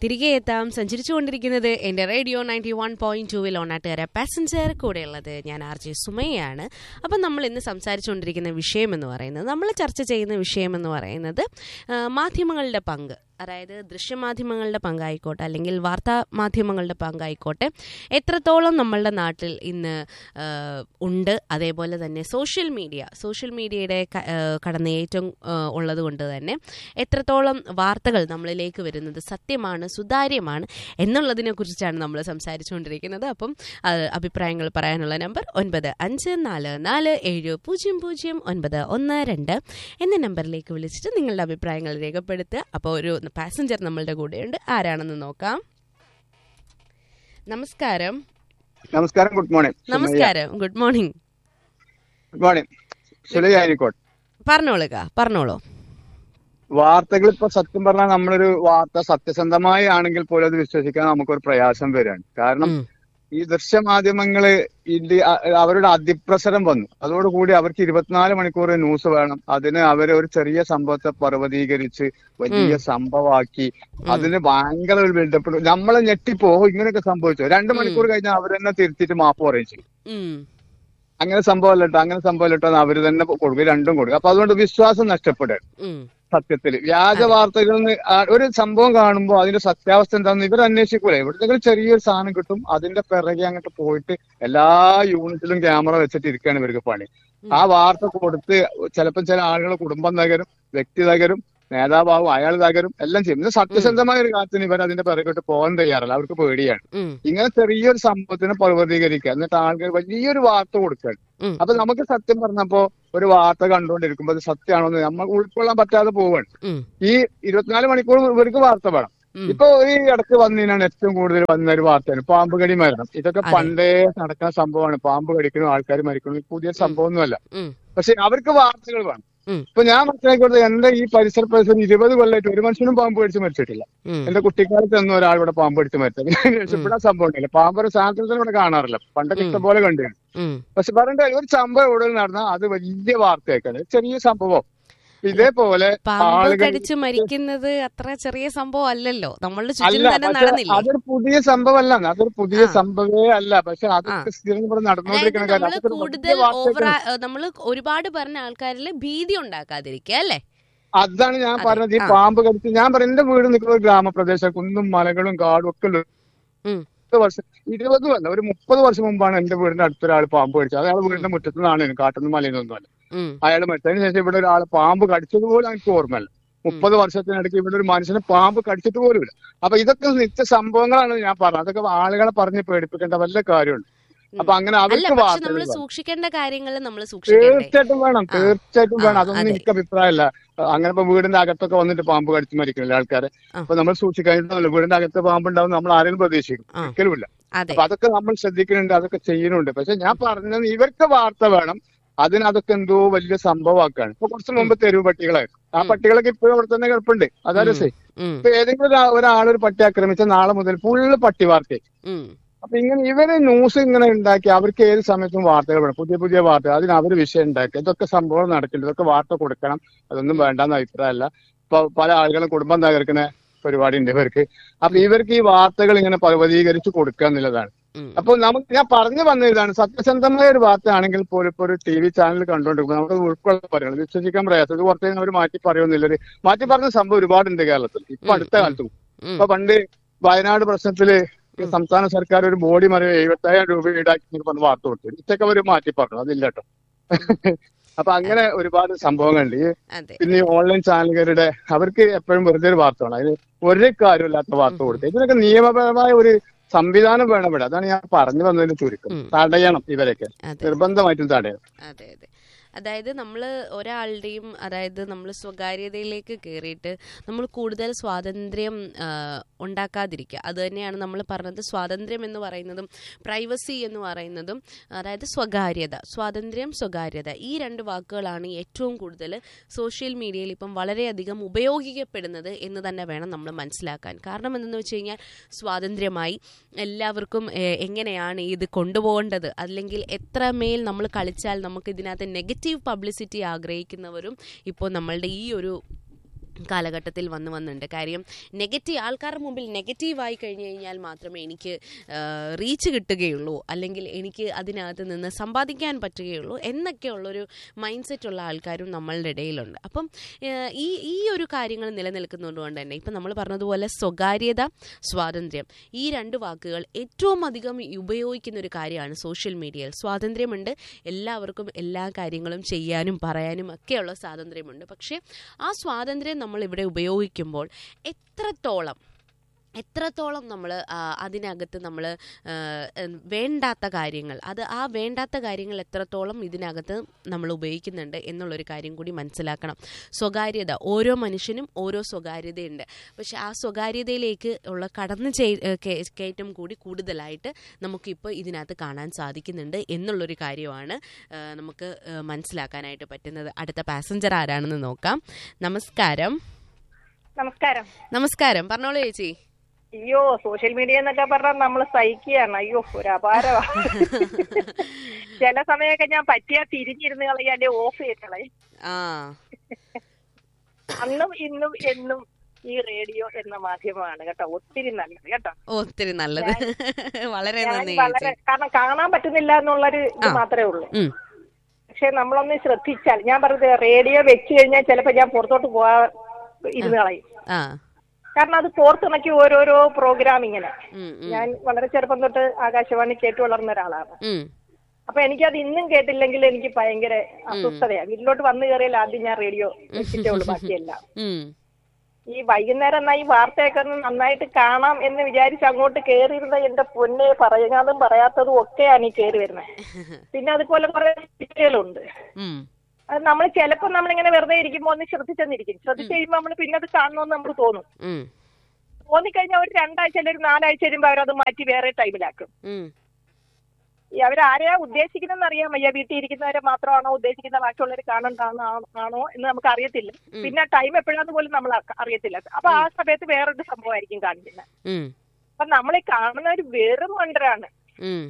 തിരികെ എത്താം സഞ്ചരിച്ചുകൊണ്ടിരിക്കുന്നത് എൻ്റെ റേഡിയോ നയൻറ്റി വൺ പോയിന്റ് ടൂവിൽ ഓണാട്ടുകാര പാസഞ്ചർ കൂടെയുള്ളത് ഞാൻ ആർ ജെ സുമയാണ് അപ്പം നമ്മൾ ഇന്ന് സംസാരിച്ചുകൊണ്ടിരിക്കുന്ന വിഷയം എന്ന് പറയുന്നത് നമ്മൾ ചർച്ച ചെയ്യുന്ന വിഷയം എന്ന് പറയുന്നത് ആ, മാധ്യമങ്ങളുടെ പങ്ക് അതായത് ദൃശ്യമാധ്യമങ്ങളുടെ പങ്കായിക്കോട്ടെ അല്ലെങ്കിൽ വാർത്താ മാധ്യമങ്ങളുടെ പങ്കായിക്കോട്ടെ എത്രത്തോളം നമ്മളുടെ നാട്ടിൽ ഇന്ന് ആ, ഉണ്ട് അതേപോലെ തന്നെ സോഷ്യൽ മീഡിയ സോഷ്യൽ മീഡിയയുടെ ക- ആ, കടന്നേറ്റം ആ, ഉള്ളത് കൊണ്ട് തന്നെ എത്രത്തോളം വാർത്തകൾ നമ്മളിലേക്ക് വരുന്നത് സത്യമാണ് സുതാര്യമാണ് എന്നുള്ളതിനെ കുറിച്ചാണ് നമ്മൾ സംസാരിച്ചുകൊണ്ടിരിക്കുന്നത് അപ്പം ആ, അഭിപ്രായങ്ങൾ പറയാനുള്ള നമ്പർ ഒൻപത് അഞ്ച് നാല് നാല് ഏഴ് പൂജ്യം പൂജ്യം ഒൻപത് ഒന്ന് രണ്ട് എന്ന നമ്പറിലേക്ക് വിളിച്ചിട്ട് നിങ്ങളുടെ അഭിപ്രായങ്ങൾ രേഖപ്പെടുത്തുക അപ്പോൾ ഒരു പാസഞ്ചർ നമ്മളുടെ കൂടെയുണ്ട് ആരാണെന്ന് നോക്കാം നമസ്കാരം നമസ്കാരം ഗുഡ് മോർണിംഗ് നമസ്കാരം good morning good morning Sulai Anikkode പറഞ്ഞോളുക പറഞ്ഞോളൂ വാർത്തകൾ ഇപ്പൊ സത്യം പറഞ്ഞാൽ നമ്മളൊരു വാർത്ത സത്യസന്ധമായി ആണെങ്കിൽ പോലും അത് വിശ്വസിക്കാൻ നമുക്കൊരു പ്രയാസം വരികയാണ് കാരണം ഉം. ഈ ദൃശ്യമാധ്യമങ്ങള് ഇത് അ- അവരുടെ അതിപ്രസരം വന്നു അതോടുകൂടി അവർക്ക് ഇരുപത്തിനാല് മണിക്കൂർ ന്യൂസ് വേണം അതിന് അവര് ഒരു ചെറിയ സംഭവത്തെ പർവ്വതീകരിച്ച് വലിയ സംഭവമാക്കി അതിന് ഭയങ്കര ഒരു ബിൽഡപ്പ് നമ്മളെ ഞെട്ടിപ്പോ "ഓ, ഇങ്ങനെയൊക്കെ സംഭവിച്ചു രണ്ടു മണിക്കൂർ കഴിഞ്ഞാൽ അവർ തന്നെ തിരുത്തിയിട്ട് മാപ്പ് പറയും ചെയ്യും ഉം. അങ്ങനെ സംഭവമല്ല കേട്ടോ അങ്ങനെ സംഭവമല്ല കേട്ടോ എന്ന് അവര് തന്നെ കൊടുക്കും രണ്ടും കൊടുക്കും അപ്പൊ അതുകൊണ്ട് വിശ്വാസം നഷ്ടപ്പെടുക ഉം. സത്യത്തിൽ വ്യാജ വാർത്തകളിൽ നിന്ന് ആ- ഒരു സംഭവം കാണുമ്പോൾ അതിന്റെ സത്യാവസ്ഥ എന്താണെന്ന് ഇവർ അന്വേഷിക്കൂല ഇവിടുത്തെ ചെറിയൊരു സാധനം കിട്ടും അതിന്റെ പിറകെ അങ്ങോട്ട് പോയിട്ട് എല്ലാ യൂണിറ്റിലും ക്യാമറ വെച്ചിട്ട് ഇരിക്കുകയാണ് ഇവർക്ക് പണി ആ വാർത്ത കൊടുത്ത് ചിലപ്പോൾ ചില ആളുകൾ കുടുംബം തകരും വ്യക്തി തകരും നേതാവാകും അയാൾ തകരും എല്ലാം ചെയ്യും ഇത് സത്യസന്ധമായ ഒരു കാര്യത്തിന് ഇവർ അതിന്റെ പിറകോട്ട് പോകാൻ തയ്യാറല്ല അവർക്ക് പേടിയാണ് ഉം. ഇങ്ങനെ ചെറിയൊരു സംഭവത്തിനെ പർവ്വതീകരിക്കുക എന്നിട്ട് ആളുകൾ വലിയൊരു വാർത്ത കൊടുക്കുകയാണ് ഉം. അപ്പൊ നമുക്ക് സത്യം പറഞ്ഞപ്പോ ഒരു വാർത്ത കണ്ടുകൊണ്ടിരിക്കുമ്പോ അത് സത്യമാണോ എന്ന് നമുക്ക് ഉൾക്കൊള്ളാൻ പറ്റാതെ പോവാണ് ഉം. ഈ ഇരുപത്തിനാല് മണിക്കൂർ ഇവർക്ക് വാർത്ത വേണം ഉം. ഇപ്പൊ ഈ ഇടയ്ക്ക് വന്നതിനാണ് ഏറ്റവും കൂടുതൽ വന്ന ഒരു വാർത്തയാണ് പാമ്പ് കടി മരണം ഇതൊക്കെ അതെ. പണ്ടേ നടക്കുന്ന സംഭവമാണ് പാമ്പ് കടിക്കുന്നു ആൾക്കാർ മരിക്കുന്നു ഇത് പുതിയ സംഭവമൊന്നുമല്ല ഉം. പക്ഷെ അവർക്ക് വാർത്തകൾ വേണം ഉം. ഇപ്പൊ ഞാൻ മനസ്സിലാക്കി കൊടുത്തത് എന്റെ ഈ പരിസര പ്രദേശം ഇരുപത് കൊല്ലമായിട്ട് ഒരു മനുഷ്യനും പാമ്പ് കടിച്ച് മരിച്ചിട്ടില്ല ഉം. എന്റെ കുട്ടിക്കാലത്ത് ഒന്നും ഒരാൾ ഇവിടെ പാമ്പ് കടിച്ച് മരിച്ചത് ഇവിടെ സംഭവം ഉണ്ടല്ലോ പാമ്പ് ഒരു സാധനത്തിന് ഇവിടെ കാണാറില്ല പണ്ടൊക്കെ ഇഷ്ടം പോലെ കണ്ടിരുന്നു ഉം. പക്ഷെ പറയണ്ട ഒരു സംഭവം ഇവിടെ നടന്നാൽ അത് വലിയ വാർത്തയാക്കാണ് ചെറിയ സംഭവം ഇതേപോലെ പാമ്പ് ആളുകൾ കടിച്ച് മരിക്കുന്നത് അത്ര ചെറിയ സംഭവം അല്ലല്ലോ നമ്മളുടെ ചുറ്റിലും അല്ല തന്നെ പക്ഷെ നടന്നില്ലേ അതൊരു പുതിയ സംഭവമല്ല അതൊരു പുതിയ ആ. സംഭവമേ അല്ല പക്ഷെ അതൊക്കെ സ്ഥിരം ഇവിടെ അതായത് നടന്നുകൊണ്ടിരിക്കുന്ന കാര്യം നമ്മൾ അതൊക്കെ ഒരു കൂടുതൽ വലിയ ഓവർ വാർത്തയൊക്കെ നമ്മൾ ഒരുപാട് പറഞ്ഞ ആൾക്കാരിൽ ഭീതി ഉണ്ടാക്കാതിരിക്കുക അല്ലേ അതാണ് ഞാൻ അതെ. പറഞ്ഞത് ഈ ആ. പാമ്പ് കടിച്ച് ഞാൻ പറയും എന്റെ വീട് നിൽക്കുന്ന ഒരു ഗ്രാമപ്രദേശം കുന്നും മലകളും കാടും ഒക്കെ ഉള്ള ഉം. ഇരുപത് വർഷം ഇരുപതും അല്ല ഒരു മുപ്പത് വർഷം മുമ്പാണ് എന്റെ വീടിന്റെ അടുത്തൊരാൾ പാമ്പ് കടിച്ചത് അത് അയാൾ വീടിന്റെ മുറ്റത്ത് നിന്നാണ് കാട്ടുന്ന മലയൊന്നും അല്ല ഉം. അയാൾ മരിച്ചതിന് ശേഷം ഇവിടെ ഒരാൾ പാമ്പ് കടിച്ചത് പോലും എനിക്ക് ഓർമ്മയില്ല മുപ്പത് വർഷത്തിനിടയ്ക്ക് ഇവിടെ ഒരു മനുഷ്യനെ പാമ്പ് കടിച്ചിട്ട് പോലുമില്ല അപ്പൊ ഇതൊക്കെ നിത്യ സംഭവങ്ങളാണ് ഞാൻ പറഞ്ഞത് അതൊക്കെ ആളുകളെ പറഞ്ഞ് പേടിപ്പിക്കേണ്ട വല്ല കാര്യമുണ്ട് അപ്പൊ അങ്ങനെ അല്ല അവർക്ക് പക്ഷെ വാർത്തകൾ നമ്മൾ വേണം. സൂക്ഷിക്കേണ്ട കാര്യങ്ങൾ നമ്മൾ സൂക്ഷിക്കണ്ടേ തീർച്ചയായിട്ടും വേണം ആ. തീർച്ചയായിട്ടും ആ, വേണം അതൊന്നും അതെ. എനിക്ക് അഭിപ്രായമല്ല അങ്ങനെ ഇപ്പൊ വീടിന്റെ അകത്തൊക്കെ വന്നിട്ട് പാമ്പ് കടിച്ച് മരിക്കുന്നില്ല ആൾക്കാരെ ആ. അപ്പൊ നമ്മൾ സൂക്ഷിക്കാനിട്ടല്ലോ വീടിന്റെ അകത്ത് പാമ്പ് ഉണ്ടാവും നമ്മൾ ആരെയും പ്രതീക്ഷിക്കും ആ. ഒരിക്കലുമില്ല അതെ അപ്പൊ അതൊക്കെ നമ്മൾ ശ്രദ്ധിക്കുന്നുണ്ട് അതൊക്കെ ചെയ്യുന്നുണ്ട് പക്ഷെ ഞാൻ പറഞ്ഞത് ഇവർക്ക് വാർത്ത വേണം അതിന് അതൊക്കെ എന്തോ വലിയ സംഭവമാക്കാണ് ഇപ്പൊ കുറച്ച് മുമ്പ് തെരുവ് പട്ടികളായിരുന്നു ആ ഉം. പട്ടികളൊക്കെ ഇപ്പോഴും അവിടെ തന്നെ കിടപ്പുണ്ട് അതാ ഉം. രസേ ഉം. ഇപ്പൊ ഏതെങ്കിലും ഒരാ- ഒരാളൊരു പട്ടി ആക്രമിച്ച നാളെ മുതൽ ഫുള്ള് പട്ടി വാർത്തയായി ഉം. അപ്പൊ ഇങ്ങനെ ഇവര് ന്യൂസ് ഇങ്ങനെ ഉണ്ടാക്കി അവർക്ക് ഏത് സമയത്തും വാർത്തകൾ വേണം പുതിയ പുതിയ വാർത്തകൾ അതിന് അവർ വിഷയം ഉണ്ടാക്കി ഇതൊക്കെ സംഭവം നടക്കില്ല ഇതൊക്കെ വാർത്ത കൊടുക്കണം അതൊന്നും വേണ്ടെന്ന അഭിപ്രായമല്ല ഇപ്പൊ പല ആളുകളും കുടുംബം തകർക്കുന്ന പരിപാടി ഉണ്ട് ഇവർക്ക് അപ്പൊ ഇവർക്ക് ഈ വാർത്തകൾ ഇങ്ങനെ പർവ്വതീകരിച്ച് കൊടുക്കുക എന്നുള്ളതാണ് ഉം. അപ്പൊ നമുക്ക് ഞാൻ പറഞ്ഞു വന്ന ഇതാണ് സത്യസന്ധമായ ഒരു വാർത്ത ആണെങ്കിൽ പോലും ഇപ്പൊ ഒരു ടി വി ചാനൽ കണ്ടുകൊണ്ടിരിക്കുമ്പോൾ നമുക്ക് ഉൾക്കൊള്ളാൻ പറയണം വിശ്വസിക്കാൻ പ്രയാസം ഇത് കുറച്ച് അവർ മാറ്റി പറയുന്നില്ല ഒരു മാറ്റി പറഞ്ഞ സംഭവം ഒരുപാടുണ്ട് കേരളത്തിൽ ഇപ്പൊ അടുത്ത കാലത്തും ഉം. ഇപ്പൊ പണ്ട് വയനാട് പ്രശ്നത്തില് ഈ സംസ്ഥാന സർക്കാർ ഒരു ബോഡി മറിയ എഴുപത്തായിരം രൂപ ഈടാക്കി എന്നൊക്കെ പറഞ്ഞ് വാർത്ത കൊടുത്തു ഇതൊക്കെ അവർ മാറ്റി പറഞ്ഞു അതില്ല കേട്ടോ അപ്പൊ അങ്ങനെ ഒരുപാട് സംഭവങ്ങളുണ്ട് ഈ അതെ പിന്നെ ഈ ഓൺലൈൻ ചാനലുകാരുടെ അവർക്ക് എപ്പോഴും വെറുതെ ഒരു വാർത്ത വേണം അതിന് ഒരു കാര്യമില്ലാത്ത വാർത്ത കൊടുക്കുക ഇതിനൊക്കെ നിയമപരമായ ഒരു സംവിധാനം വേണം ഇവിടെ അതാണ് ഞാൻ പറഞ്ഞു വന്നതിന് ചുരുക്കം ഉം. തടയണം ഇവരൊക്കെ അതെ നിർബന്ധമായിട്ടും തടയണം അതെ അതെ അതായത് നമ്മൾ ഒരാളുടെയും അതായത് നമ്മൾ സ്വകാര്യതയിലേക്ക് കയറിയിട്ട് നമ്മൾ കൂടുതൽ സ്വാതന്ത്ര്യം ആ, ഉണ്ടാക്കാതിരിക്കുക അത് തന്നെയാണ് നമ്മൾ പറഞ്ഞത് സ്വാതന്ത്ര്യം എന്ന് പറയുന്നതും പ്രൈവസി എന്ന് പറയുന്നതും അതായത് സ്വകാര്യത സ്വാതന്ത്ര്യം സ്വകാര്യത ഈ രണ്ട് വാക്കുകളാണ് ഏറ്റവും കൂടുതൽ സോഷ്യൽ മീഡിയയിൽ ഇപ്പം വളരെയധികം ഉപയോഗിക്കപ്പെടുന്നത് എന്ന് തന്നെ വേണം നമ്മൾ മനസ്സിലാക്കാൻ കാരണം എന്തെന്ന് വെച്ച് കഴിഞ്ഞാൽ സ്വാതന്ത്ര്യമായി എല്ലാവർക്കും ഏഹ്, എങ്ങനെയാണ് ഇത് കൊണ്ടുപോകേണ്ടത് അല്ലെങ്കിൽ എത്രമേൽ നമ്മൾ കളിച്ചാൽ നമുക്ക് ഇതിനകത്ത് നെഗറ്റീവ് പബ്ലിസിറ്റി ആഗ്രഹിക്കുന്നവരും ഇപ്പോൾ നമ്മളുടെ ഈ ഒരു കാലഘട്ടത്തിൽ വന്ന് വന്നുണ്ട് കാര്യം നെഗറ്റീവ് ആൾക്കാരുടെ മുമ്പിൽ നെഗറ്റീവായി കഴിഞ്ഞു കഴിഞ്ഞാൽ മാത്രമേ എനിക്ക് റീച്ച് കിട്ടുകയുള്ളൂ അല്ലെങ്കിൽ എനിക്ക് അതിനകത്ത് നിന്ന് സമ്പാദിക്കാൻ പറ്റുകയുള്ളൂ എന്നൊക്കെയുള്ളൊരു മൈൻഡ് സെറ്റ് ഉള്ള ആൾക്കാരും നമ്മളുടെ ഇടയിലുണ്ട് അപ്പം ഏഹ്, ഈ ഈ ഒരു കാര്യങ്ങൾ നിലനിൽക്കുന്നതുകൊണ്ട് തന്നെ ഇപ്പം നമ്മൾ പറഞ്ഞതുപോലെ സ്വകാര്യത സ്വാതന്ത്ര്യം ഈ രണ്ട് വാക്കുകൾ ഏറ്റവും അധികം ഉപയോഗിക്കുന്ന ഒരു കാര്യമാണ് സോഷ്യൽ മീഡിയയിൽ സ്വാതന്ത്ര്യമുണ്ട് എല്ലാവർക്കും എല്ലാ കാര്യങ്ങളും ചെയ്യാനും പറയാനും ഒക്കെയുള്ള സ്വാതന്ത്ര്യമുണ്ട് പക്ഷേ ആ സ്വാതന്ത്ര്യം നമ്മൾ ഇവിടെ ഉപയോഗിക്കുമ്പോൾ എത്രത്തോളം എത്രത്തോളം നമ്മൾ അതിനകത്ത് നമ്മൾ വേണ്ടാത്ത കാര്യങ്ങൾ അത് ആ വേണ്ടാത്ത കാര്യങ്ങൾ എത്രത്തോളം ഇതിനകത്ത് നമ്മൾ ഉപയോഗിക്കുന്നുണ്ട് എന്നുള്ളൊരു കാര്യം കൂടി മനസ്സിലാക്കണം സ്വകാര്യത ഓരോ മനുഷ്യനും ഓരോ സ്വകാര്യതയുണ്ട് പക്ഷെ ആ സ്വകാര്യതയിലേക്ക് ഉള്ള കടന്നു ചെയ് ഏഹ് കേ- കയറ്റം കൂടി കൂടുതലായിട്ട് നമുക്കിപ്പോൾ ഇതിനകത്ത് കാണാൻ സാധിക്കുന്നുണ്ട് എന്നുള്ളൊരു കാര്യമാണ് ഏഹ് നമുക്ക് ഏഹ് മനസ്സിലാക്കാനായിട്ട് പറ്റുന്നത് അടുത്ത പാസഞ്ചർ ആരാണെന്ന് നോക്കാം നമസ്കാരം നമസ്കാരം നമസ്കാരം പറഞ്ഞോളൂ ചേച്ചി അയ്യോ സോഷ്യൽ മീഡിയ എന്നൊക്കെ പറഞ്ഞാൽ നമ്മൾ സഹിക്കുകയാണ് അയ്യോ ഒരു അപാരമാ ചില സമയമൊക്കെ ഞാൻ പറ്റിയാ തിരിഞ്ഞിരുന്ന് കളയും അല്ലെ ഓഫ് ചെയ്ത് കളയും ആ അന്നും ഇന്നും എന്നും ഈ റേഡിയോ എന്ന മാധ്യമമാണ് കേട്ടോ ഒത്തിരി നല്ലത് കേട്ടോ ഒത്തിരി നല്ലത് വളരെ ഞാൻ നന്ദി വളരെ ചേച്ചി കാരണം കാണാൻ പറ്റുന്നില്ല എന്നുള്ളൊരു ഇത് ആ. മാത്രമേ ഉള്ളൂ ഉം, പക്ഷെ നമ്മളൊന്ന് ശ്രദ്ധിച്ചാൽ ഞാൻ പറഞ്ഞത് റേഡിയോ വെച്ച് കഴിഞ്ഞാൽ ചിലപ്പോ ഞാൻ പുറത്തോട്ട് പോവാ ഇരുന്ന് കളയും ആ കാരണം അത് കോർത്തിണക്കി ഓരോരോ പ്രോഗ്രാം ഇങ്ങനെ ഉം, ഉം, ഞാൻ വളരെ ചെറുപ്പം തൊട്ട് ആകാശവാണി കേട്ടു വളർന്ന ഒരാളാണ് ഉം, അപ്പൊ എനിക്കത് ഇന്നും കേട്ടില്ലെങ്കിൽ എനിക്ക് ഭയങ്കര അസ്വസ്ഥതയാണ് വീട്ടിലോട്ട് വന്നു കയറിയാൽ ആദ്യം ഞാൻ റേഡിയോ വെച്ചിട്ടേ ഉള്ളൂ ബാക്കിയെല്ലാം ഉം. ഈ വൈകുന്നേരം എന്നാ ഈ വാർത്തയൊക്കെ ഒന്ന് നന്നായിട്ട് കാണാം എന്ന് വിചാരിച്ച് അങ്ങോട്ട് കയറിയിരുന്ന എന്റെ പൊന്നെ പറയുന്നതും പറയാത്തതും ഒക്കെയാണ് ഈ കയറി വരുന്നത് പിന്നെ അതുപോലെ കുറെ കുട്ടികളുണ്ട് ഉം, അത് നമ്മൾ ചിലപ്പോൾ നമ്മളിങ്ങനെ വെറുതെ ഇരിക്കുമ്പോൾ ഒന്ന് ശ്രദ്ധിച്ചെന്നിരിക്കും ശ്രദ്ധിച്ച് കഴിയുമ്പോൾ നമ്മൾ പിന്നെ അത് കാണണമെന്ന് നമുക്ക് തോന്നും ഉം, തോന്നിക്കഴിഞ്ഞാൽ ഒരു രണ്ടാഴ്ച അല്ലെങ്കിൽ ഒരു നാലാഴ്ച കഴിയുമ്പോൾ അവരത് മാറ്റി വേറെ ടൈമിലാക്കും ഉം. ഈ അവരാരെയാ ഉദ്ദേശിക്കുന്നതെന്ന് അറിയാൻ വയ്യ വീട്ടിൽ ഇരിക്കുന്നവരെ മാത്രമാണോ ഉദ്ദേശിക്കുന്ന ബാക്കിയുള്ളവർ കാണണ്ടാണോ ആണോ എന്ന് നമുക്ക് അറിയത്തില്ല പിന്നെ ടൈം എപ്പോഴാന്ന് പോലും നമ്മൾ അ- അറിയത്തില്ല അപ്പൊ ആ സമയത്ത് വേറൊരു സംഭവമായിരിക്കും കാണിക്കുന്നത് ഉം, അപ്പൊ നമ്മൾ ഈ കാണുന്നവർ വെറും മണ്ടരാണ് ഉം.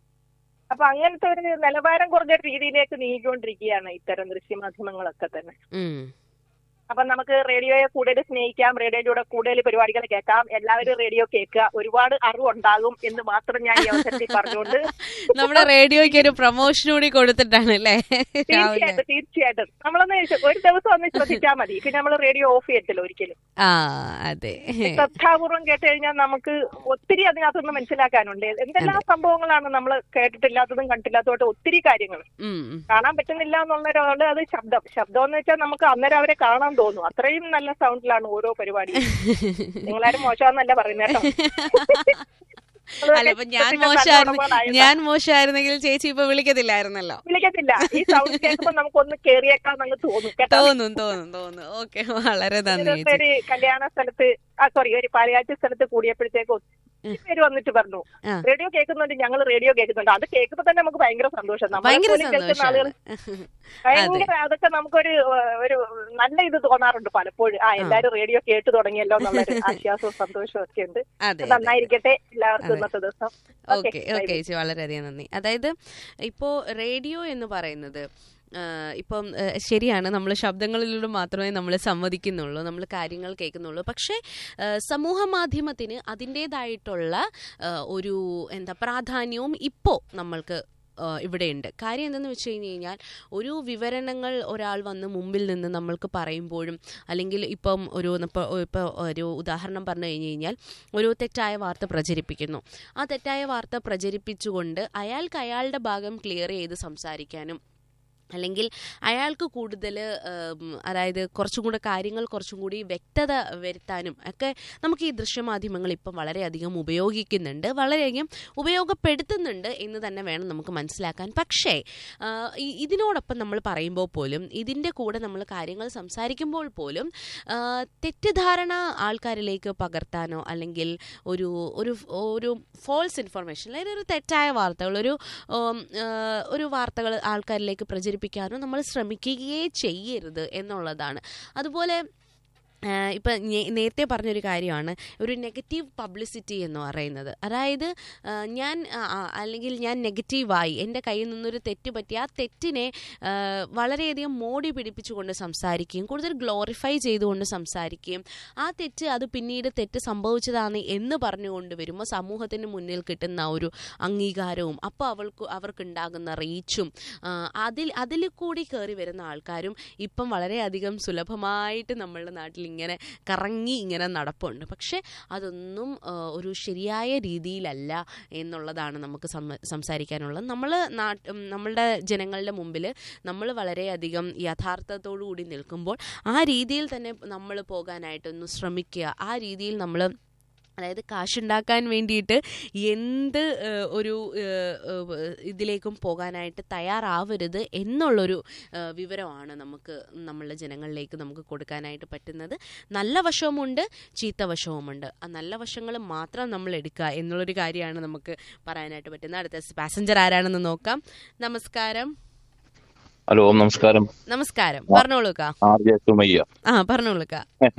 അപ്പൊ അങ്ങനത്തെ ഒരു നിലവാരം കുറഞ്ഞ ഒരു രീതിയിലേക്ക് നീങ്ങിക്കൊണ്ടിരിക്കുകയാണ് ഇത്തരം ദൃശ്യമാധ്യമങ്ങളൊക്കെ തന്നെ ഉം. അപ്പൊ നമുക്ക് റേഡിയോയെ കൂടുതൽ സ്നേഹിക്കാം റേഡിയോയിലൂടെ കൂടുതൽ പരിപാടികൾ കേൾക്കാം എല്ലാവരും റേഡിയോ കേൾക്കുക ഒരുപാട് അറിവുണ്ടാകും എന്ന് മാത്രം ഞാൻ ഈ അവസരത്തിൽ പറഞ്ഞുകൊണ്ട് നമ്മുടെ റേഡിയോയ്ക്ക് ഒരു പ്രൊമോഷൻ കൂടി കൊടുത്തിട്ടാണ് അല്ലേ രാവിലെ തീർച്ചയായിട്ടും തീർച്ചയായിട്ടും നമ്മളൊന്ന് ഒരു ദിവസം ഒന്ന് ശ്രദ്ധിച്ചാൽ മതി പിന്നെ നമ്മൾ റേഡിയോ ഓഫ് ചെയ്യത്തില്ല ഒരിക്കലും ആ അതെ ശ്രദ്ധാപൂർവം കേട്ട് കഴിഞ്ഞാൽ നമുക്ക് ഒത്തിരി അതിനകത്തുനിന്ന് മനസ്സിലാക്കാനുണ്ട് എന്തെല്ലാം സംഭവങ്ങളാണ് നമ്മൾ കേട്ടിട്ടില്ലാത്തതും കണ്ടിട്ടില്ലാത്തതുമായിട്ട് ഒത്തിരി കാര്യങ്ങൾ ഉം, ഉം. കാണാൻ പറ്റുന്നില്ല എന്നുള്ള ഒരാള് അത് ശബ്ദം ശബ്ദം എന്ന് വെച്ചാൽ നമുക്ക് അന്നേരം അവരെ കാണാൻ തോന്നും അത്രയും നല്ല സൗണ്ടിലാണ് ഓരോ പരിപാടിയും നിങ്ങളാരും മോശമെന്നല്ല പറയുന്നത് കേട്ടോ അല്ല ഇപ്പൊ ഞാൻ മോശമായിരുന്നു ഞാൻ മോശമായിരുന്നെങ്കിൽ ചേച്ചി ഇപ്പൊ വിളിക്കത്തില്ലായിരുന്നല്ലോ വിളിക്കത്തില്ല ഈ സൗണ്ട് കേൾക്കുമ്പോൾ നമുക്കൊന്ന് കേറിയേക്കാന്ന് അങ്ങ് തോന്നും കേട്ടോ തോന്നും തോന്നും തോന്നും ഓക്കെ വളരെ നന്ദി ഒരു ചേച്ചി ഒരു കല്യാണ സ്ഥലത്ത് ആ സോറി ഒരു പാലയാറ്റ് സ്ഥലത്ത് കൂടിയപ്പോഴത്തേക്ക് ഒത്തിരി പേര് വന്നിട്ട് പറഞ്ഞു ആ. റേഡിയോ കേൾക്കുന്നുണ്ട് ഞങ്ങൾ റേഡിയോ കേൾക്കുന്നുണ്ട് അത് കേൾക്കുമ്പോൾ തന്നെ നമുക്ക് ഭയങ്കര സന്തോഷം നമ്മളെ ഭയങ്കര പോലും കേൾക്കുന്ന ആളുകൾ സന്തോഷമാണ് ഭയങ്കര അതൊക്കെ നമുക്കൊരു ഏഹ്, ഒരു നല്ല ഇത് തോന്നാറുണ്ട് പലപ്പോഴും ആ എല്ലാരും റേഡിയോ കേട്ട് തുടങ്ങിയല്ലോ എന്നുള്ളൊരു ആശ്വാസവും സന്തോഷവും ഒക്കെ ഉണ്ട് അതെ നന്നായിരിക്കട്ടെ എല്ലാവർക്കും ഇന്നത്തെ ദിവസം ഓക്കെ Okay, ഓക്കെ ചേച്ചി വളരെയധികം നന്ദി അതായത് ഇപ്പോൾ റേഡിയോ എന്ന് പറയുന്നത് ആ, ഇപ്പം ആ, ശരിയാണ് നമ്മൾ ശബ്ദങ്ങളിലൂടെ മാത്രമേ നമ്മൾ സമ്മതിക്കുന്നുള്ളൂ നമ്മൾ കാര്യങ്ങൾ കേൾക്കുന്നുള്ളൂ പക്ഷേ ആ, സമൂഹ മാധ്യമത്തിന് അതിൻ്റേതായിട്ടുള്ള ആ, ഒരു എന്താ പ്രാധാന്യവും ഇപ്പോൾ നമ്മൾക്ക് ആ, ഇവിടെയുണ്ട് കാര്യം എന്തെന്ന് വെച്ച് കഴിഞ്ഞ് കഴിഞ്ഞാൽ ഒരു വിവരണങ്ങൾ ഒരാൾ വന്ന് മുമ്പിൽ നിന്ന് നമ്മൾക്ക് പറയുമ്പോഴും അല്ലെങ്കിൽ ഇപ്പം ഒരു ഇപ്പോൾ ഇപ്പോൾ ഒരു ഉദാഹരണം പറഞ്ഞു കഴിഞ്ഞ് കഴിഞ്ഞാൽ ഒരു തെറ്റായ വാർത്ത പ്രചരിപ്പിക്കുന്നു ആ തെറ്റായ വാർത്ത പ്രചരിപ്പിച്ചുകൊണ്ട് അയാൾക്ക് അയാളുടെ ഭാഗം ക്ലിയർ ചെയ്ത് സംസാരിക്കാനും അല്ലെങ്കിൽ അയാൾക്ക് കൂടുതൽ അതായത് കുറച്ചും കൂടെ കാര്യങ്ങൾ കുറച്ചും കൂടി വ്യക്തത വരുത്താനും ഒക്കെ നമുക്ക് ഈ ദൃശ്യമാധ്യമങ്ങൾ ഇപ്പം വളരെയധികം ഉപയോഗിക്കുന്നുണ്ട് വളരെയധികം ഉപയോഗപ്പെടുത്തുന്നുണ്ട് എന്ന് തന്നെ വേണം നമുക്ക് മനസ്സിലാക്കാൻ പക്ഷേ ആ, ഈ- ഇതിനോടൊപ്പം നമ്മൾ പറയുമ്പോൾ പോലും ഇതിൻ്റെ കൂടെ നമ്മൾ കാര്യങ്ങൾ സംസാരിക്കുമ്പോൾ പോലും ആ, തെറ്റിദ്ധാരണ ആൾക്കാരിലേക്ക് പകർത്താനോ അല്ലെങ്കിൽ ഒരു ഒരു ഒരു ഫോൾസ് ഇൻഫർമേഷൻ അല്ലെങ്കിൽ ഒരു തെറ്റായ വാർത്തകൾ ഒരു ഉം, ആ, ഒരു വാർത്തകൾ ആൾക്കാരിലേക്ക് പ്രചരിപ്പിക്കാനോ നമ്മൾ ശ്രമിക്കുകയേ ചെയ്യരുത് എന്നുള്ളതാണ് അതുപോലെ ആഹ് ഇപ്പം ഞെ- നേരത്തെ പറഞ്ഞൊരു കാര്യമാണ് ഒരു നെഗറ്റീവ് പബ്ലിസിറ്റി എന്ന് പറയുന്നത് അതായത് ആഹ് ഞാൻ ആ, ആ, അല്ലെങ്കിൽ ഞാൻ നെഗറ്റീവായി എൻ്റെ കയ്യിൽ നിന്നൊരു തെറ്റ് പറ്റി ആ തെറ്റിനെ ആഹ് വളരെയധികം മോടി പിടിപ്പിച്ചുകൊണ്ട് സംസാരിക്കുകയും കൂടുതൽ ഗ്ലോറിഫൈ ചെയ്തുകൊണ്ട് സംസാരിക്കുകയും ആ തെറ്റ് അത് പിന്നീട് തെറ്റ് സംഭവിച്ചതാണ് എന്ന് പറഞ്ഞുകൊണ്ട് വരുമ്പോൾ സമൂഹത്തിന് മുന്നിൽ കിട്ടുന്ന ഒരു അംഗീകാരവും അപ്പോൾ അവൾക്ക് അവർക്കുണ്ടാകുന്ന റീച്ചും അതിൽ അതിൽ കൂടി കയറി വരുന്ന ആൾക്കാരും ഇപ്പം വളരെയധികം സുലഭമായിട്ട് നമ്മളുടെ നാട്ടിൽ ഇങ്ങനെ കറങ്ങി ഇങ്ങനെ നടപ്പുണ്ട് പക്ഷെ അതൊന്നും ആ, ഒരു ശരിയായ രീതിയിലല്ല എന്നുള്ളതാണ് നമുക്ക് സം- സംസാരിക്കാനുള്ളത് നമ്മൾ നാട്ട് ഉം, നമ്മളുടെ ജനങ്ങളുടെ മുമ്പിൽ നമ്മൾ വളരെയധികം യഥാർത്ഥത്തോടു കൂടി നിൽക്കുമ്പോൾ ആ രീതിയിൽ തന്നെ നമ്മൾ പോകാനായിട്ടൊന്ന് ശ്രമിക്കുക ആ രീതിയിൽ നമ്മൾ അതായത് കാശുണ്ടാക്കാൻ വേണ്ടിയിട്ട് എന്ത് ഏഹ്, ഒരു ഏഹ്, ഏഹ്, ഇതിലേക്കും പോകാനായിട്ട് തയ്യാറാവരുത് എന്നുള്ളൊരു ഏഹ്, വിവരമാണ് നമുക്ക് നമ്മളുടെ ജനങ്ങളിലേക്ക് നമുക്ക് കൊടുക്കാനായിട്ട് പറ്റുന്നത് നല്ല വശവുമുണ്ട് ചീത്ത വശവുമുണ്ട് ആ നല്ല വശങ്ങൾ മാത്രം നമ്മൾ എടുക്കുക എന്നുള്ളൊരു കാര്യമാണ് നമുക്ക് പറയാനായിട്ട് പറ്റുന്നത് അടുത്ത പാസഞ്ചർ ആരാണെന്ന് നോക്കാം നമസ്കാരം ഹലോ നമസ്കാരം നമസ്കാരം പറഞ്ഞോളൂക്ക ആർ ജെ സുമയ്യ ആ പറഞ്ഞോളൂക്ക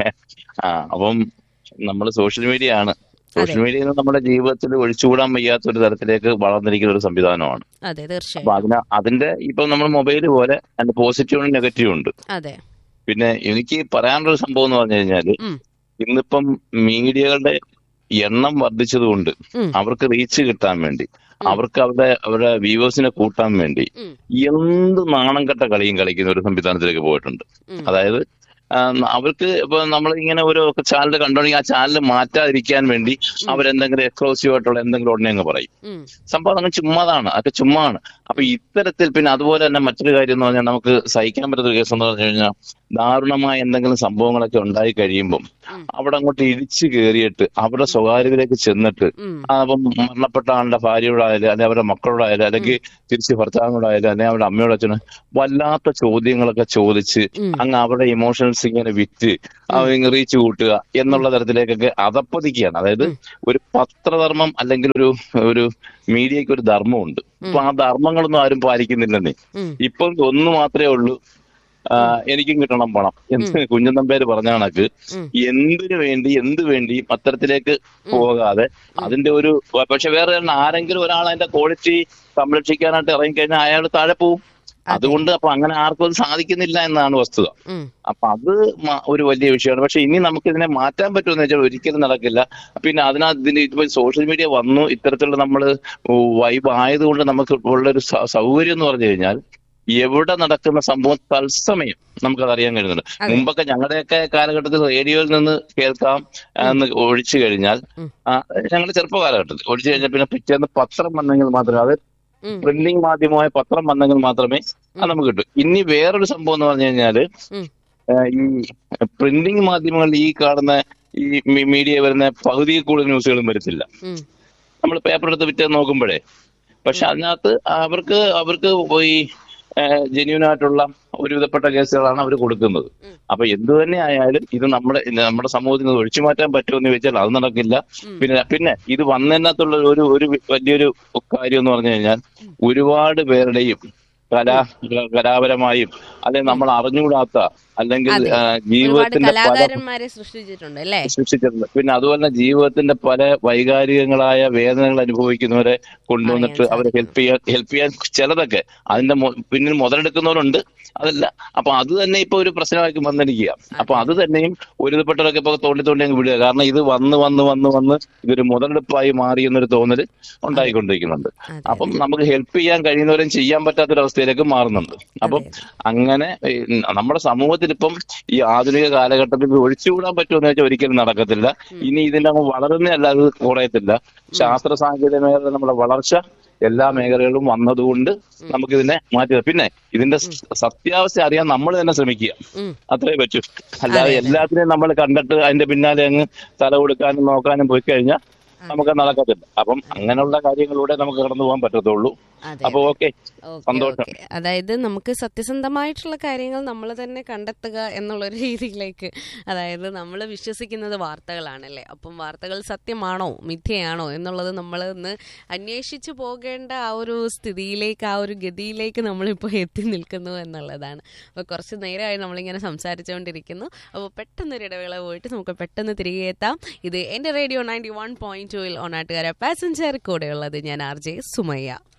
ആ അപ്പം നമ്മൾ സോഷ്യൽ മീഡിയ ആണ് സോഷ്യൽ മീഡിയ എന്ന് നമ്മുടെ ജീവിതത്തിൽ ഒഴിച്ചുകൂടാൻ വയ്യാത്ത ഒരു തരത്തിലേക്ക് വളർന്നിരിക്കുന്ന ഒരു സംവിധാനമാണ് അതെ അപ്പൊ തീർച്ചയായും അതിന് അതിന്റെ ഇപ്പൊ നമ്മൾ മൊബൈൽ പോലെ അതിന്റെ പോസിറ്റീവും നെഗറ്റീവും ഉണ്ട് അതെ പിന്നെ എനിക്ക് പറയാനുള്ള ഒരു സംഭവം എന്ന് പറഞ്ഞു കഴിഞ്ഞാല് ഉം. ഇന്നിപ്പം മീഡിയകളുടെ എണ്ണം വർദ്ധിച്ചതുകൊണ്ട് ഉം. അവർക്ക് റീച്ച് കിട്ടാൻ വേണ്ടി അവർക്ക് അവരുടെ അവരുടെ വ്യൂവേഴ്സിനെ കൂട്ടാൻ വേണ്ടി ഉം. എന്ത് നാണം കെട്ട കളിയും കളിക്കുന്ന ഒരു സംവിധാനത്തിലേക്ക് പോയിട്ടുണ്ട് ഉം. അതായത് ആ, അവർക്ക് ഇപ്പൊ നമ്മൾ ഇങ്ങനെ ഒരു ചാനൽ കണ്ടോണ്ടെങ്കിൽ ആ ചാനൽ മാറ്റാതിരിക്കാൻ വേണ്ടി അവരെന്തെങ്കിലും എക്സ്ക്ലൂസീവ് ആയിട്ടുള്ള എന്തെങ്കിലും ഉടനെ അങ്ങ് പറയും ഉം. സംഭവം അങ്ങ് ചുമ്മാതാണ് അതൊക്കെ ചുമ്മാണ് അപ്പൊ ഇത്തരത്തിൽ പിന്നെ അതുപോലെ തന്നെ മറ്റൊരു കാര്യം എന്ന് പറഞ്ഞാൽ നമുക്ക് സഹിക്കാൻ പറ്റുന്ന ഒരു കേസ് എന്ന് പറഞ്ഞു കഴിഞ്ഞാൽ ദാരുണമായ എന്തെങ്കിലും സംഭവങ്ങളൊക്കെ ഉണ്ടായി കഴിയുമ്പം ഉം. അവിടെ അങ്ങോട്ട് ഇടിച്ചു കയറിയിട്ട് അവരുടെ സ്വകാര്യതയിലേക്ക് ചെന്നിട്ട് ഉം. ആ, അപ്പം മരണപ്പെട്ട ആളുടെ ഭാര്യയോടായാലും അല്ലെങ്കിൽ അവരുടെ മക്കളോടായാലും അല്ലെങ്കിൽ തിരിച്ച് ഭർത്താവിനോടായാലും അല്ലെങ്കിൽ അവരുടെ അമ്മയോട് അച്ഛനും വല്ലാത്ത ചോദ്യങ്ങളൊക്കെ ചോദിച്ച് ഉം. അങ്ങ് അവരുടെ ഇമോഷൻസ് ഇങ്ങനെ വിറ്റ് റീച്ച് കൂട്ടുക എന്നുള്ള തരത്തിലേക്കൊക്കെ അതപ്പതിക്കുകയാണ് അതായത് ഒരു പത്രധർമ്മം അല്ലെങ്കിൽ ഒരു ഒരു മീഡിയക്ക് ഒരു ധർമ്മമുണ്ട് ഇപ്പൊ ആ ധർമ്മങ്ങളൊന്നും ആരും പാലിക്കുന്നില്ലെന്നേ ഉം. ഇപ്പം ഒന്ന് മാത്രമേ ഉള്ളൂ ആ, എനിക്കും കിട്ടണം പണം എന്ന് കുഞ്ഞൻ നമ്പേര് പറഞ്ഞ കണക്ക് ഉം. എന്തിനു വേണ്ടി എന്ത് വേണ്ടി അത്തരത്തിലേക്ക് പോകാതെ അതിന്റെ ഒരു പക്ഷെ വേറെ ഒരെണ്ണം ആരെങ്കിലും ഒരാൾ അതിന്റെ ക്വാളിറ്റി സംരക്ഷിക്കാനായിട്ട് ഇറങ്ങിക്കഴിഞ്ഞാൽ അയാൾ താഴെ പോവും അതുകൊണ്ട് അപ്പൊ അങ്ങനെ ആർക്കും അത് സാധിക്കുന്നില്ല എന്നാണ് വസ്തുത ഉം. അപ്പൊ അത് മ- ഒരു വലിയ വിഷയമാണ് പക്ഷെ ഇനി നമുക്ക് ഇതിനെ മാറ്റാൻ പറ്റുമെന്ന് വെച്ചാൽ ഒരിക്കലും നടക്കില്ല പിന്നെ അതിനകത്ത് ഇതിന്റെ ഇപ്പൊ സോഷ്യൽ മീഡിയ വന്നു ഇത്തരത്തിലുള്ള നമ്മള് വൈബ് ആയതുകൊണ്ട് നമുക്ക് ഉള്ളൊരു സ- സൗകര്യം എന്ന് പറഞ്ഞു കഴിഞ്ഞാൽ എവിടെ നടക്കുന്ന സംഭവം തത്സമയം നമുക്കത് അറിയാൻ കഴിയുന്നുണ്ട് അതെ. മുമ്പൊക്കെ ഞങ്ങളുടെയൊക്കെ കാലഘട്ടത്തിൽ റേഡിയോയിൽ നിന്ന് കേൾക്കാം എന്ന് ഒഴിച്ചു കഴിഞ്ഞാൽ ഉം. ഞങ്ങളുടെ ചെറുപ്പ കാലഘട്ടത്തിൽ ഒഴിച്ചു കഴിഞ്ഞാൽ പിന്നെ പിറ്റേന്ന് പത്രം വന്നെങ്കിൽ മാത്രമേ അത് ഉം. പ്രിന്റിംഗ് മാധ്യമമായ പത്രം വന്നെങ്കിൽ മാത്രമേ അത് നമുക്ക് കിട്ടൂ ഇനി വേറൊരു സംഭവം എന്ന് പറഞ്ഞു കഴിഞ്ഞാല് ഉം. ഏഹ് ഈ പ്രിന്റിംഗ് മാധ്യമങ്ങളിൽ ഈ കാണുന്ന ഈ മീ- മീഡിയ വരുന്ന പകുതിയിൽ കൂടുതൽ ന്യൂസുകളും വരത്തില്ല ഉം. നമ്മൾ പേപ്പർ എടുത്ത് വിറ്റ് നോക്കുമ്പോഴേ പക്ഷെ അതിനകത്ത് അവർക്ക് അവർക്ക് ഈ ജെന്യൂൻ ആയിട്ടുള്ള ഒരുവിധപ്പെട്ട കേസുകളാണ് അവർ കൊടുക്കുന്നത് ഉം. അപ്പൊ എന്ത് തന്നെ ആയാലും ഇത് നമ്മുടെ നമ്മുടെ സമൂഹത്തിൽ നിന്ന് ഒഴിച്ചു മാറ്റാൻ പറ്റുമെന്ന് ചോദിച്ചാൽ അത് നടക്കില്ല ഉം. പിന്നെ പിന്നെ ഇത് വന്നതിനകത്തുള്ള ഒരു ഒരു വലിയൊരു കാര്യം എന്ന് പറഞ്ഞു കഴിഞ്ഞാൽ ഒരുപാട് പേരുടെയും കലാ കലാപരമായും അല്ലെങ്കിൽ നമ്മൾ അറിഞ്ഞുകൂടാത്ത അല്ലെങ്കിൽ അതെ. ആ, ഒരുപാട് ജീവിതത്തിന്റെ പല കലാകാരന്മാരെ സൃഷ്ടിച്ചിട്ടുണ്ട് അല്ലേ സൃഷ്ടിച്ചിട്ടുണ്ട് പിന്നെ അതുപോലെ തന്നെ ജീവിതത്തിന്റെ പല വൈകാരികങ്ങളായ വേദനകൾ അനുഭവിക്കുന്നവരെ കൊണ്ടുവന്നിട്ട് അറിയാൻ അവരെ ഹെൽപ്പ് ചെയ്യാൻ ഹെൽപ്പ് ചെയ്യാൻ ചിലതൊക്കെ അതിന്റെ മു- പിന്നിൽ മുതലെടുക്കുന്നവരുണ്ട് അതല്ല അപ്പൊ അത് തന്നെ ഇപ്പൊ ഒരു പ്രശ്നമാക്കി വന്നിരിക്കുക അപ്പൊ അത് തന്നെയും ഒരുവിധപ്പെട്ടവരൊക്കെ ഇപ്പൊ തോണ്ടി തോണ്ടി അങ്ങ് വിടുക കാരണം ഇത് വന്ന് വന്ന് വന്ന് വന്ന് ഇതൊരു മുതലെടുപ്പായി മാറി എന്നൊരു തോന്നല് ഉണ്ടായിക്കൊണ്ടിരിക്കുന്നുണ്ട് അതെ, അപ്പം നമുക്ക് ഹെൽപ്പ് ചെയ്യാൻ കഴിയുന്നവരും ചെയ്യാൻ പറ്റാത്തൊരവസ്ഥയിലേക്ക് മാറുന്നുണ്ട് അപ്പം അതെ. അങ്ങനെ ഈ നമ്മുടെ സമൂഹത്തിൽ ഇപ്പം ഈ ആധുനിക കാലഘട്ടത്തിൽ ഇത് ഒഴിച്ചുകൂടാൻ പറ്റുമെന്ന് വെച്ചാൽ ഒരിക്കലും നടക്കത്തില്ല ഇനി ഇതിന്റെ അങ്ങ് വളരുന്നതല്ല അത് കുറയത്തില്ല ശാസ്ത്ര സാങ്കേതിക മേഖല നമ്മുടെ വളർച്ച എല്ലാ മേഖലകളിലും വന്നതുകൊണ്ട് നമുക്കിതിനെ മാറ്റി പിന്നെ ഇതിന്റെ സ- സത്യാവസ്ഥ അറിയാൻ നമ്മൾ തന്നെ ശ്രമിക്കുക ഉം. അത്രേ പറ്റൂ അല്ലാതെ അതെ, അതെ. എല്ലാത്തിനെയും നമ്മൾ കണ്ടിട്ട് അതിന്റെ പിന്നാലെ അങ്ങ് തല കൊടുക്കാനും നോക്കാനും പോയി കഴിഞ്ഞാൽ നമുക്ക് നടക്കത്തില്ല അപ്പം അങ്ങനെയുള്ള കാര്യങ്ങളിലൂടെ നമുക്ക് കടന്നു പോകാൻ പറ്റത്തുള്ളൂ അതെ അപ്പൊ ഓക്കെ ഓക്കെ, സന്തോഷം. ഓക്കെ. അതായത് നമുക്ക് സത്യസന്ധമായിട്ടുള്ള കാര്യങ്ങൾ നമ്മൾ തന്നെ കണ്ടെത്തുക എന്നുള്ളൊരു രീതിയിലേക്ക് അതായത് നമ്മൾ വിശ്വസിക്കുന്നത് വാർത്തകളാണല്ലേ അപ്പം വാർത്തകൾ സത്യമാണോ മിഥ്യയാണോ എന്നുള്ളത് നമ്മൾ ഒന്ന് അന്വേഷിച്ചു പോകേണ്ട ആ ഒരു സ്ഥിതിയിലേക്ക് ആ ഒരു ഗതിയിലേക്ക് നമ്മളിപ്പോൾ എത്തി നിൽക്കുന്നു എന്നുള്ളതാണ് അപ്പോൾ കുറച്ച് നേരമായി നമ്മളിങ്ങനെ സംസാരിച്ചുകൊണ്ടിരിക്കുന്നു അപ്പോൾ പെട്ടെന്നൊരു ഇടവേള പോയിട്ട് നമുക്ക് പെട്ടെന്ന് തിരികെ എത്താം ഇത് എൻ്റെ റേഡിയോ നയൻറ്റി വൺ പോയിന്റ് ടുവിൽ ഓണാട്ടുകാര പാസഞ്ചർ കൂടെയുള്ളത് ഞാൻ ആർ ജെ സുമയ്യ